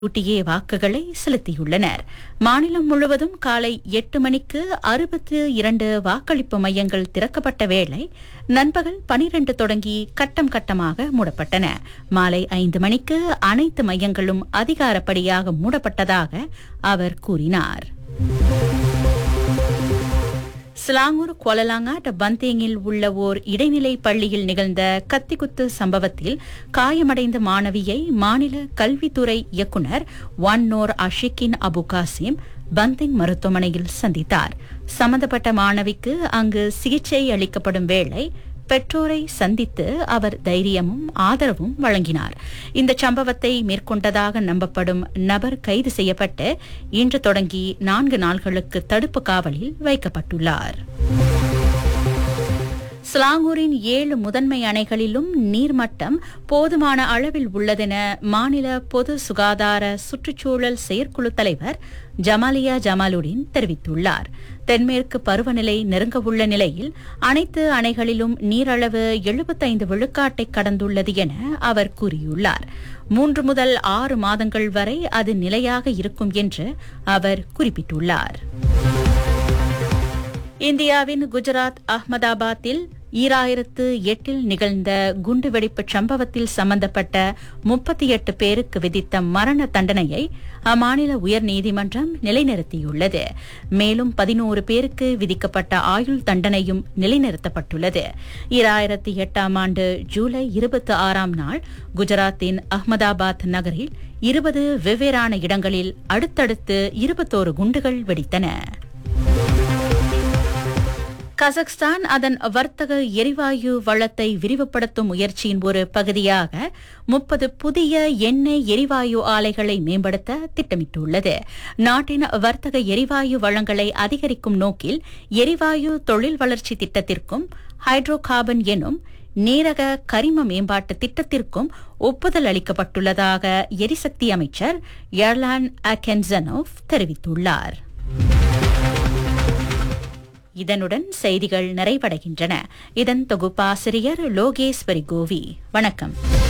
ஊட்டியே வாக்குகளை செலுத்தியுள்ளனர் மாநிலம் முழுவதும் காலை எட்டு மணிக்கு அறுபத்து இரண்டு வாக்களிப்பு மையங்கள் திறக்கப்பட்ட வேளை நண்பகல் பனிரெண்டு தொடங்கி கட்டம் கட்டமாக மூடப்பட்டன மாலை ஐந்து மணிக்கு அனைத்து மையங்களும் அதிகாரப்படியாக மூடப்பட்டதாக அவர் கூறினார் சிலாங்கூர் கொலலாங்காட் பந்தேங்கில் உள்ள ஓர் இடைநிலை பள்ளியில் நிகழ்ந்த கத்திக்குத்து சம்பவத்தில் காயமடைந்த மாணவியை மாநில கல்வித்துறை இயக்குநர் ஒன்னோர் அஷிகின் அபு காசிம் பந்திங் மருத்துவமனையில் சந்தித்தார் சம்பந்தப்பட்ட மாணவிக்கு அங்கு சிகிச்சை அளிக்கப்படும் வேளை பெற்றோரை சந்தித்து அவர் தைரியமும் ஆதரவும் வழங்கினார் இந்த சம்பவத்தை மேற்கொண்டதாக நம்பப்படும் நபர் கைது செய்யப்பட்டு இன்று தொடங்கி நான்கு நாள்களுக்கு தடுப்பு காவலில் வைக்கப்பட்டுள்ளார் ஸ்லாங்கூரின் ஏழு முதன்மை அணைகளிலும் நீர்மட்டம் போதுமான அளவில் உள்ளதென மாநில பொது சுகாதார சுற்றுச்சூழல் செயற்குழு தலைவர் ஜமாலியா ஜமாலுடீன் தெரிவித்துள்ளார் தென்மேற்கு பருவநிலை நெருங்க உள்ள நிலையில் அனைத்து அணைகளிலும் நீரளவு எழுபத்தைந்து விழுக்காட்டை கடந்துள்ளது என அவர் கூறியுள்ளார் மூன்று முதல் ஆறு மாதங்கள் வரை அது நிலையாக இருக்கும் என்று அவர் குறிப்பிட்டுள்ளார் இந்தியாவின் குஜராத் அஹ்மதாபாத்தில் ஈராயிரத்து எட்டில் நிகழ்ந்த குண்டுவெடிப்பு சம்பவத்தில் சம்பந்தப்பட்ட முப்பத்தி எட்டு பேருக்கு விதித்த மரண தண்டனையை அம்மாநில உயர்நீதிமன்றம் நிலைநிறுத்தியுள்ளது மேலும் பதினோரு பேருக்கு விதிக்கப்பட்ட ஆயுள் தண்டனையும் நிலைநிறுத்தப்பட்டுள்ளது ஈராயிரத்தி எட்டாம் ஆண்டு ஜூலை இருபத்தி ஆறாம் நாள் குஜராத்தின் அஹ்மதாபாத் நகரில் இருபது வெவ்வேறான இடங்களில் அடுத்தடுத்து இருபத்தோரு குண்டுகள் வெடித்தன கசக்ஸ்தான் அதன் வர்த்தக எரிவாயு வளத்தை விரிவுபடுத்தும் முயற்சியின் ஒரு பகுதியாக முப்பது புதிய எண்ணெய் எரிவாயு ஆலைகளை மேம்படுத்த திட்டமிட்டுள்ளது நாட்டின் வர்த்தக எரிவாயு வளங்களை அதிகரிக்கும் நோக்கில் எரிவாயு தொழில் வளர்ச்சி திட்டத்திற்கும் ஹைட்ரோ கார்பன் எனும் நீரக கரிம மேம்பாட்டு திட்டத்திற்கும் ஒப்புதல் அளிக்கப்பட்டுள்ளதாக எரிசக்தி அமைச்சர் எர்லான் அகென்சனோவ் தெரிவித்துள்ளார் இதனுடன் செய்திகள் நிறைவடைகின்றன இதன் தொகுப்பாசிரியர் லோகேஸ்வரி கோவி வணக்கம்